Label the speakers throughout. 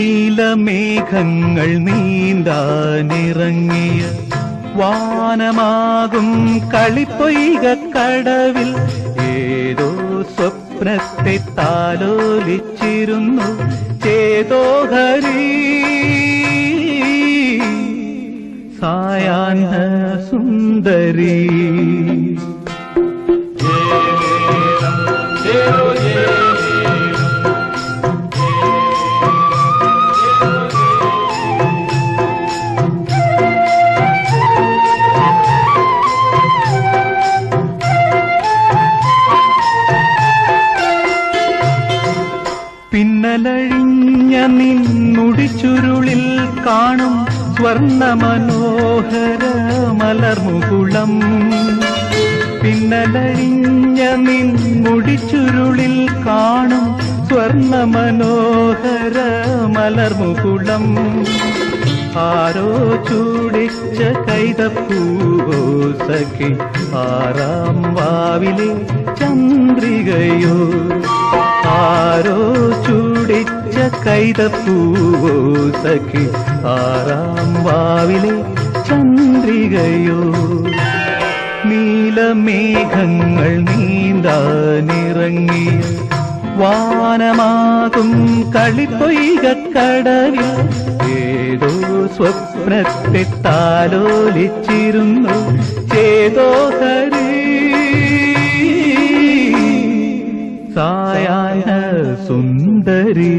Speaker 1: നീലമേഘങ്ങൾ നീന്താനിറങ്ങിയ വാനമാകും കളിപ്പൊയ്ക കടവിൽ ഏതോ സ്വപ്നത്തെ താലോലിച്ചിരുന്നു ചേതോഹരി സായാഹ്ന സുന്ദരി പിന്നലഴിഞ്ഞ നിന്നുടിച്ചുരുളിൽ കാണും സ്വർണ്ണ മനോഹര മലർമുകുളം പിന്നലഴിഞ്ഞ നിൻമുടിച്ചുരുളിൽ കാണും സ്വർണ്ണ മനോഹര മലർമുകുളം ആരോ ചൂടിച്ച കൈതപ്പൂവോ സഖി ആറാം വാവിലെ ചന്ദ്രികയോ ആരോ ചൂടിച്ച കൈതപ്പൂവോ സഖി ആറാം വാവിലെ ചന്ദ്രികയോ നീലമേഘങ്ങൾ നീന്താനിറങ്ങിയ വാനമാകും കളിപ്പൊയ്കക്കടവിൽ ഏതോ സ്വപ്നത്തെ താലോലിച്ചിരുന്നു ചേതോ ഹരി സായാഹ്ന സുന്ദരി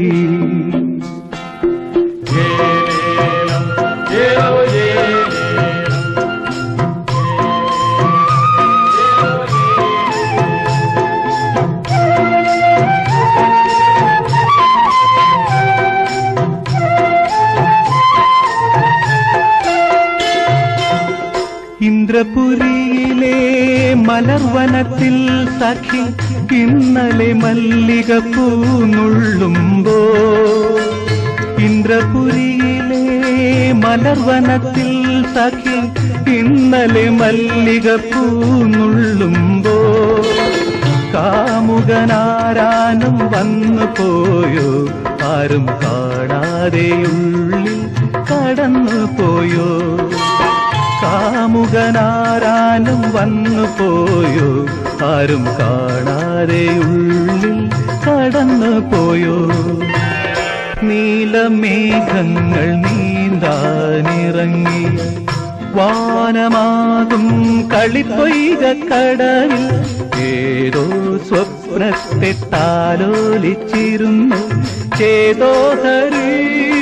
Speaker 1: ഇന്ദ്രപുരിയിലെ മലർവനത്തിൽ സഖി ഇന്നലെ മല്ലിക പൂന്നുള്ളുമ്പോ ഇന്ദ്രപുരിയിലെ മലർവനത്തിൽ സഖി ഇന്നലെ മല്ലിക പൂന്നുള്ളുമ്പോ കാമുകനാരാനും വന്നു പോയോ ആരും കാണാതെയുള്ളിൽ കടന്നു പോയോ കാമുകനാരാനും വന്നു പോയോ ആരും കാണാതെ ഉള്ളിൽ കടന്നു പോയോ നീലമേഘങ്ങൾ നീന്താനിറങ്ങി വാനമാകും കളിപ്പൊയ്ക കടവിൽ ഏതോ സ്വപ്നത്തെ താലോലിച്ചിരുന്നു ചേതോഹരീ